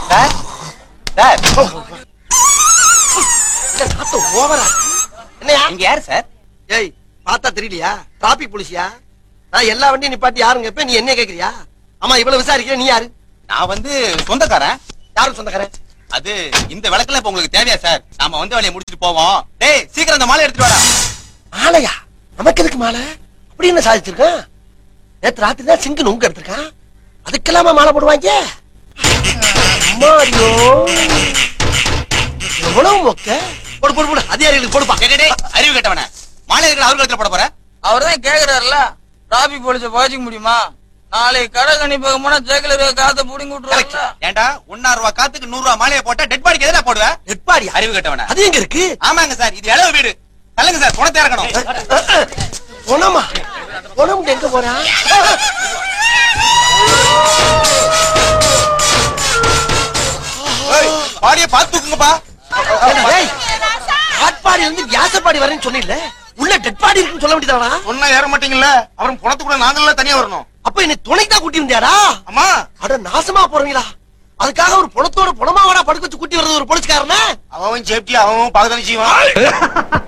sir sir இந்த நாத்தம் ஓவரா என்னையா இங்க யாரு சார் ஏய் பார்த்தா தெரியலையா டிராபிக் போலீஸியா நான் எல்லா வண்டியும் நிப்பாட்டி யாருங்க கேப்ப நீ என்ன கேக்குறியா ஆமா இவ்வளவு விசாரிக்கிற நீ யாரு நான் வந்து சொந்தக்காரன் யாரும் சொந்தக்காரன் அது இந்த விளக்கெல்லாம் இப்ப உங்களுக்கு தேவையா சார் நாம வந்து வேலையை முடிச்சிட்டு போவோம் டேய் சீக்கிரம் அந்த மாலை எடுத்துட்டு வாடா மாலையா நமக்கு எதுக்கு மாலை அப்படி என்ன சாதிச்சிருக்கான் நேத்து ராத்திரி தான் சிங்கு நுங்க எடுத்திருக்கான் அதுக்கெல்லாமா மாலை போடுவாங்க அம்மாடியோ எவ்வளவு மொக்க போடு போடு போடு அதிகாரிகளுக்கு போடுப்பா டேய், டேய், டேய், அறிவு கெட்டவன மாலை இருக்கிற அவருக்கு இடத்துல போட போற அவர்தான் கேக்குறாருல டிராபிக் போலீஸ பாய்ச்சிக்க முடியுமா நாளைக்கு கடை கணிப்பாக போனா ஜெகல இருக்க காத்த புடிங்கி விட்டுருவாங்கல்ல ஏன்டா ஒன்னா ரூபா காத்துக்கு நூறு ரூபா மாலையை போட்டா டெட் பாடிக்கு எதுனா போடுவ நெட்பாடியா அறிவு கெட்டவன அது எங்க இருக்கு ஆமாங்க சார் இது இளவு வீடு தள்ளுங்க சார் குணத்தை இறக்கணும் பொணமா பொணம் எங்க போறான் ஏய், பாடியை பார்த்து தூக்குங்கப்பா ஆட்பாடி இருந்து வியாசப்பாடி வரேன்னு சொன்னில்ல உள்ள டெட் பாடி இருக்குன்னு சொல்ல வேண்டியதானா சொன்னா ஏற மாட்டீங்கல்ல அவரும் குணத்து கூட நாங்களாம் தனியா வரணும் அப்ப என்னை துணைக்கு தான் கூட்டி வந்தியாடா அம்மா அட நாசமா போறீங்களா அதுக்காக ஒரு புணத்தோட புணமாவடா படுக்க வச்சு கூட்டி வர்றது ஒரு போலீஸ்காரனா அவன் சேஃப்டி அவன் பாக்கதானே செய்வான்